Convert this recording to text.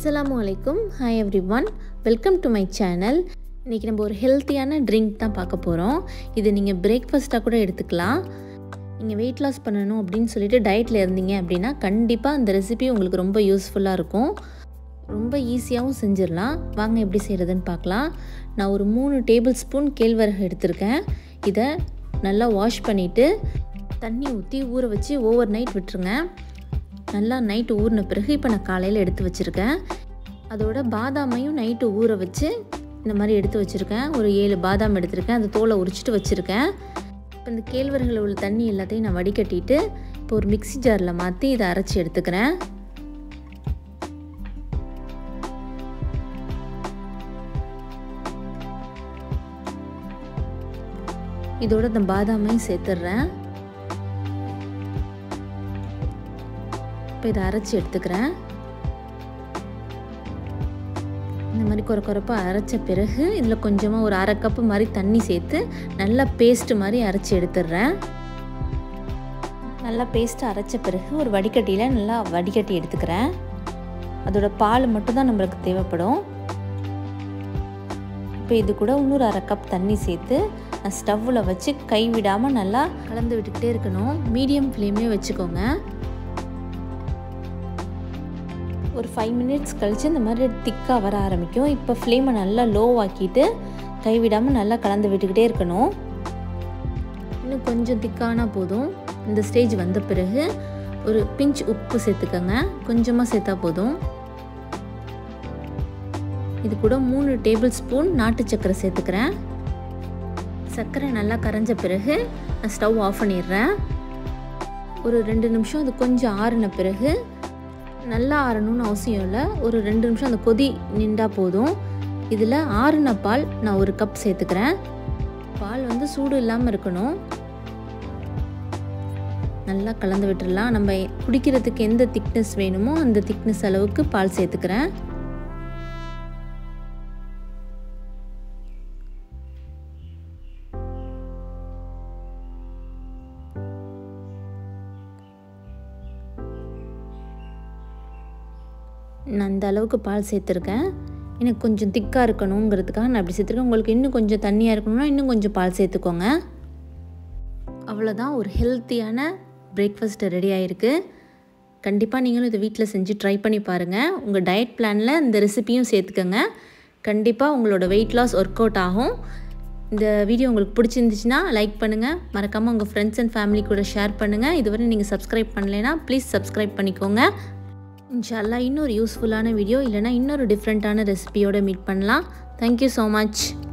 அஸ்ஸலாமு அலைக்கும் hi everyone welcome to my channel இன்றைக்கி நம்ம ஒரு ஹெல்த்தியான ட்ரிங்க் தான் பார்க்க போகிறோம் இது நீங்கள் பிரேக்ஃபாஸ்ட்டாக கூட எடுத்துக்கலாம் நீங்கள் வெயிட் லாஸ் பண்ணணும் அப்படின்னு சொல்லிட்டு டயட்டில் இருந்தீங்க அப்படின்னா கண்டிப்பாக அந்த ரெசிபி உங்களுக்கு ரொம்ப யூஸ்ஃபுல்லாக இருக்கும் ரொம்ப ஈஸியாகவும் செஞ்சிடலாம் வாங்க எப்படி செய்கிறதுன்னு பார்க்கலாம் நான் ஒரு மூணு டேபிள் ஸ்பூன் கேழ்வரகு எடுத்திருக்கேன் இதை நல்லா வாஷ் பண்ணிவிட்டு தண்ணி ஊற்றி ஊற வச்சு ஓவர் நைட் விட்டுருங்க நல்லா நைட்டு ஊறின பிறகு இப்போ நான் காலையில் எடுத்து வச்சுருக்கேன் அதோட பாதாமையும் நைட்டு ஊற வச்சு இந்த மாதிரி எடுத்து வச்சுருக்கேன் ஒரு ஏழு பாதாம் எடுத்திருக்கேன் அந்த தோலை உரிச்சிட்டு வச்சுருக்கேன் இப்போ இந்த கேழ்வரகில் உள்ள தண்ணி எல்லாத்தையும் நான் வடிகட்டிட்டு இப்போ ஒரு மிக்சி ஜாரில் மாற்றி இதை அரைச்சி எடுத்துக்கிறேன் இதோட இந்த பாதாமையும் சேர்த்துட்றேன் இப்போ இதை அரைச்சி எடுத்துக்கிறேன் இந்த மாதிரி குறை குறைப்பாக அரைச்ச பிறகு இதில் கொஞ்சமாக ஒரு அரை கப்பு மாதிரி தண்ணி சேர்த்து நல்லா பேஸ்ட்டு மாதிரி அரைச்சி எடுத்துடுறேன் நல்லா பேஸ்ட்டு அரைச்ச பிறகு ஒரு வடிகட்டியில் நல்லா வடிகட்டி எடுத்துக்கிறேன் அதோட பால் மட்டும் தான் நம்மளுக்கு தேவைப்படும் இப்போ இது கூட இன்னொரு அரை கப் தண்ணி சேர்த்து நான் ஸ்டவ்வில் வச்சு கை விடாமல் நல்லா கலந்து விட்டுக்கிட்டே இருக்கணும் மீடியம் ஃப்ளேம்லேயே வச்சுக்கோங்க ஒரு ஃபைவ் மினிட்ஸ் கழித்து இந்த மாதிரி திக்காக வர ஆரம்பிக்கும் இப்போ ஃப்ளேமை நல்லா லோவாக்கிட்டு கைவிடாமல் நல்லா கலந்து விட்டுக்கிட்டே இருக்கணும் இன்னும் கொஞ்சம் திக்கானா போதும் இந்த ஸ்டேஜ் வந்த பிறகு ஒரு பிஞ்ச் உப்பு சேர்த்துக்கோங்க கொஞ்சமாக சேர்த்தா போதும் இது கூட மூணு டேபிள் ஸ்பூன் நாட்டு சர்க்கரை சேர்த்துக்கிறேன் சர்க்கரை நல்லா கரைஞ்ச பிறகு நான் ஸ்டவ் ஆஃப் பண்ணிடுறேன் ஒரு ரெண்டு நிமிஷம் அது கொஞ்சம் ஆறின பிறகு நல்லா ஆறணும்னு அவசியம் இல்லை ஒரு ரெண்டு நிமிஷம் அந்த கொதி நின்றா போதும் இதில் ஆறுன பால் நான் ஒரு கப் சேர்த்துக்கிறேன் பால் வந்து சூடு இல்லாமல் இருக்கணும் நல்லா கலந்து விட்டுடலாம் நம்ம குடிக்கிறதுக்கு எந்த திக்னஸ் வேணுமோ அந்த திக்னஸ் அளவுக்கு பால் சேர்த்துக்கிறேன் நான் அந்த அளவுக்கு பால் சேர்த்துருக்கேன் எனக்கு கொஞ்சம் திக்காக இருக்கணுங்கிறதுக்காக நான் அப்படி சேர்த்துருக்கேன் உங்களுக்கு இன்னும் கொஞ்சம் தண்ணியாக இருக்கணும்னா இன்னும் கொஞ்சம் பால் சேர்த்துக்கோங்க அவ்வளோதான் ஒரு ஹெல்த்தியான பிரேக்ஃபாஸ்ட் ரெடி ஆகிருக்கு கண்டிப்பாக நீங்களும் இதை வீட்டில் செஞ்சு ட்ரை பண்ணி பாருங்கள் உங்கள் டயட் பிளானில் இந்த ரெசிப்பியும் சேர்த்துக்கோங்க கண்டிப்பாக உங்களோட வெயிட் லாஸ் ஒர்க் அவுட் ஆகும் இந்த வீடியோ உங்களுக்கு பிடிச்சிருந்துச்சுன்னா லைக் பண்ணுங்கள் மறக்காமல் உங்கள் ஃப்ரெண்ட்ஸ் அண்ட் ஃபேமிலி கூட ஷேர் பண்ணுங்கள் இதுவரை நீங்கள் சப்ஸ்கிரைப் பண்ணலைன்னா ப்ளீஸ் சப்ஸ்கிரைப் பண்ணிக்கோங்க இன்ஷால்லா இன்னொரு யூஸ்ஃபுல்லான வீடியோ இல்லைனா இன்னொரு டிஃப்ரெண்ட்டான ரெசிபியோடு மீட் பண்ணலாம் தேங்க்யூ ஸோ மச்